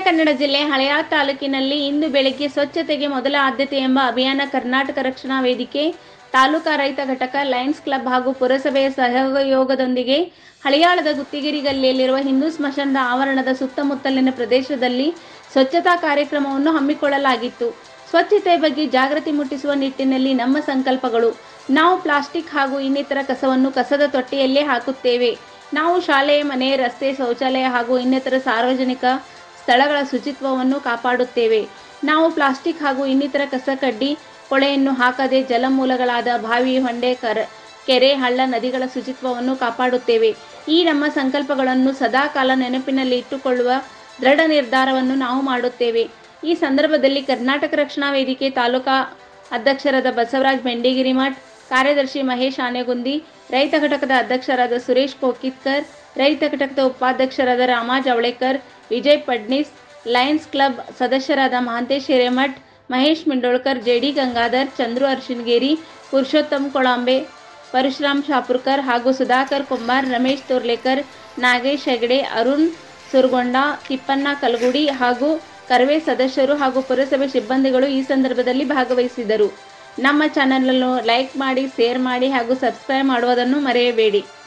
ಕನ್ನಡ ಜಿಲ್ಲೆ ಹಳೆಯಾಳ ತಾಲೂಕಿನಲ್ಲಿ ಇಂದು ಬೆಳಗ್ಗೆ ಸ್ವಚ್ಛತೆಗೆ ಮೊದಲ ಆದ್ಯತೆ ಎಂಬ ಅಭಿಯಾನ ಕರ್ನಾಟಕ ರಕ್ಷಣಾ ವೇದಿಕೆ ತಾಲೂಕಾ ರೈತ ಘಟಕ ಲಯನ್ಸ್ ಕ್ಲಬ್ ಹಾಗೂ ಪುರಸಭೆಯ ಸಹಯೋಗದೊಂದಿಗೆ ಹಳಿಯಾಳದ ಗುತ್ತಿಗೆರಿ ಗಲ್ಲಿಯಲ್ಲಿರುವ ಹಿಂದೂ ಸ್ಮಶಾನದ ಆವರಣದ ಸುತ್ತಮುತ್ತಲಿನ ಪ್ರದೇಶದಲ್ಲಿ ಸ್ವಚ್ಛತಾ ಕಾರ್ಯಕ್ರಮವನ್ನು ಹಮ್ಮಿಕೊಳ್ಳಲಾಗಿತ್ತು ಸ್ವಚ್ಛತೆ ಬಗ್ಗೆ ಜಾಗೃತಿ ಮುಟ್ಟಿಸುವ ನಿಟ್ಟಿನಲ್ಲಿ ನಮ್ಮ ಸಂಕಲ್ಪಗಳು ನಾವು ಪ್ಲಾಸ್ಟಿಕ್ ಹಾಗೂ ಇನ್ನಿತರ ಕಸವನ್ನು ಕಸದ ತೊಟ್ಟಿಯಲ್ಲೇ ಹಾಕುತ್ತೇವೆ ನಾವು ಶಾಲೆ ಮನೆ ರಸ್ತೆ ಶೌಚಾಲಯ ಹಾಗೂ ಇನ್ನಿತರ ಸಾರ್ವಜನಿಕ ಸ್ಥಳಗಳ ಶುಚಿತ್ವವನ್ನು ಕಾಪಾಡುತ್ತೇವೆ ನಾವು ಪ್ಲಾಸ್ಟಿಕ್ ಹಾಗೂ ಇನ್ನಿತರ ಕಸ ಕಡ್ಡಿ ಕೊಳೆಯನ್ನು ಹಾಕದೆ ಜಲಮೂಲಗಳಾದ ಬಾವಿ ಹೊಂಡೆ ಕರ ಕೆರೆ ಹಳ್ಳ ನದಿಗಳ ಶುಚಿತ್ವವನ್ನು ಕಾಪಾಡುತ್ತೇವೆ ಈ ನಮ್ಮ ಸಂಕಲ್ಪಗಳನ್ನು ಸದಾಕಾಲ ನೆನಪಿನಲ್ಲಿ ಇಟ್ಟುಕೊಳ್ಳುವ ದೃಢ ನಿರ್ಧಾರವನ್ನು ನಾವು ಮಾಡುತ್ತೇವೆ ಈ ಸಂದರ್ಭದಲ್ಲಿ ಕರ್ನಾಟಕ ರಕ್ಷಣಾ ವೇದಿಕೆ ತಾಲೂಕಾ ಅಧ್ಯಕ್ಷರಾದ ಬಸವರಾಜ್ ಬೆಂಡಿಗಿರಿಮಠ್ ಕಾರ್ಯದರ್ಶಿ ಮಹೇಶ್ ಆನೆಗುಂದಿ ರೈತ ಘಟಕದ ಅಧ್ಯಕ್ಷರಾದ ಸುರೇಶ್ ಕೋಕಿತ್ಕರ್ ರೈತ ಘಟಕದ ಉಪಾಧ್ಯಕ್ಷರಾದ ರಾಮಾ ಜವಳೇಕರ್ ವಿಜಯ್ ಫಡ್ನಿಸ್ ಲಯನ್ಸ್ ಕ್ಲಬ್ ಸದಸ್ಯರಾದ ಮಹಾಂತೇಶ್ ಹಿರೇಮಠ್ ಮಹೇಶ್ ಮಿಂಡೋಳ್ಕರ್ ಜೆಡಿ ಗಂಗಾಧರ್ ಚಂದ್ರು ಅರ್ಶಿನ್ಗೇರಿ ಪುರುಷೋತ್ತಮ್ ಕೊಳಂಬೆ ಪರಶುರಾಮ್ ಶಾಪುರ್ಕರ್ ಹಾಗೂ ಸುಧಾಕರ್ ಕುಂಬಾರ್ ರಮೇಶ್ ತೋರ್ಲೇಕರ್ ನಾಗೇಶ್ ಹೆಗಡೆ ಅರುಣ್ ಸುರ್ಗೊಂಡ ತಿಪ್ಪಣ್ಣ ಕಲಗುಡಿ ಹಾಗೂ ಕರ್ವೆ ಸದಸ್ಯರು ಹಾಗೂ ಪುರಸಭೆ ಸಿಬ್ಬಂದಿಗಳು ಈ ಸಂದರ್ಭದಲ್ಲಿ ಭಾಗವಹಿಸಿದರು ನಮ್ಮ ಚಾನಲನ್ನು ಲೈಕ್ ಮಾಡಿ ಶೇರ್ ಮಾಡಿ ಹಾಗೂ ಸಬ್ಸ್ಕ್ರೈಬ್ ಮಾಡುವುದನ್ನು ಮರೆಯಬೇಡಿ